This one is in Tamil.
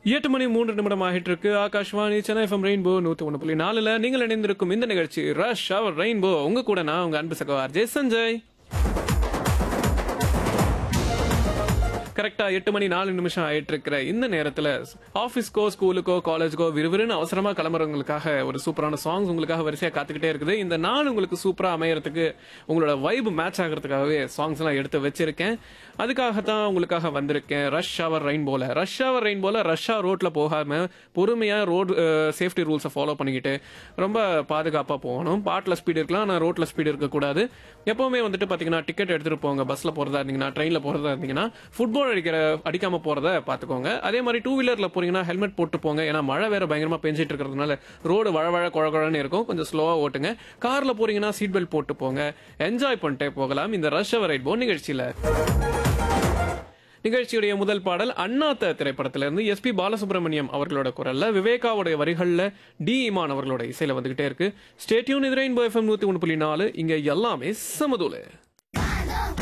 எட்டு மணி மூன்று நிமிடம் ஆகிட்டு இருக்கு ஆகாஷ்வாணி சென்னை எஃப்எம் ரெயின்போ நூத்தி ஒன்று புள்ளி நாலுல நீங்கள் இணைந்திருக்கும் இந்த நிகழ்ச்சி ரஷ் அவர் ரெயின்போ உங்க கூட நான் உங்க அன்பு சகோதர் ஜெய் சஞ்சய் கரெக்டா எட்டு மணி நாலு நிமிஷம் ஆயிட்டு இருக்கிற இந்த நேரத்துல ஆபீஸ்க்கோ ஸ்கூலுக்கோ காலேஜுக்கோ விறுவிறுன்னு அவசரமா கிளம்புறவங்களுக்காக ஒரு சூப்பரான சாங்ஸ் உங்களுக்காக வரிசையா காத்துக்கிட்டே இருக்குது இந்த நாள் உங்களுக்கு சூப்பரா அமையறதுக்கு உங்களோட வைப் மேட்ச் ஆகிறதுக்காகவே சாங்ஸ் எல்லாம் எடுத்து வச்சிருக்கேன் அதுக்காகத்தான் உங்களுக்காக வந்திருக்கேன் ரஷ் ஹவர் ரெயின் போல ரஷ் ஹவர் ரெயின் போல ரஷ்ஷா ரோட்ல போகாம பொறுமையா ரோடு சேஃப்டி ரூல்ஸை ஃபாலோ பண்ணிக்கிட்டு ரொம்ப பாதுகாப்பா போகணும் பாட்டில் ஸ்பீடு இருக்கலாம் ஆனால் ரோட்ல ஸ்பீடு இருக்கக்கூடாது எப்பவுமே வந்துட்டு பாத்தீங்கன்னா டிக்கெட் எடுத்துட்டு போங்க பஸ்ல போறதா இருந்தீங்கன்னா ட்ரெயின்ல போறதா இருந்தீங்கன்னா ஃபுட்பால் அடிக்கிற அடிக்காம போறத பாத்துக்கோங்க அதே மாதிரி டூ வீலர்ல போறீங்கன்னா ஹெல்மெட் போட்டு போங்க ஏன்னா மழை வேற பயங்கரமா பெஞ்சிட்டு இருக்கிறதுனால ரோடு வழவழ குழ குழன்னு இருக்கும் கொஞ்சம் ஸ்லோவா ஓட்டுங்க கார்ல போறீங்கன்னா சீட் பெல்ட் போட்டு போங்க என்ஜாய் பண்ணிட்டே போகலாம் இந்த ரஷ் அவர் ரைட் போ நிகழ்ச்சியில நிகழ்ச்சியுடைய முதல் பாடல் அண்ணாத்த திரைப்படத்திலிருந்து எஸ்பி பாலசுப்ரமணியம் அவர்களோட குரல்ல விவேகாவுடைய வரிகள்ல டி இமான் அவர்களோட இசையில வந்துகிட்டே இருக்கு ஸ்டேட்யூன் இது ரெயின்போ எஃப்எம் நூத்தி ஒன்று புள்ளி நாலு இங்க எல்லாமே சமதூல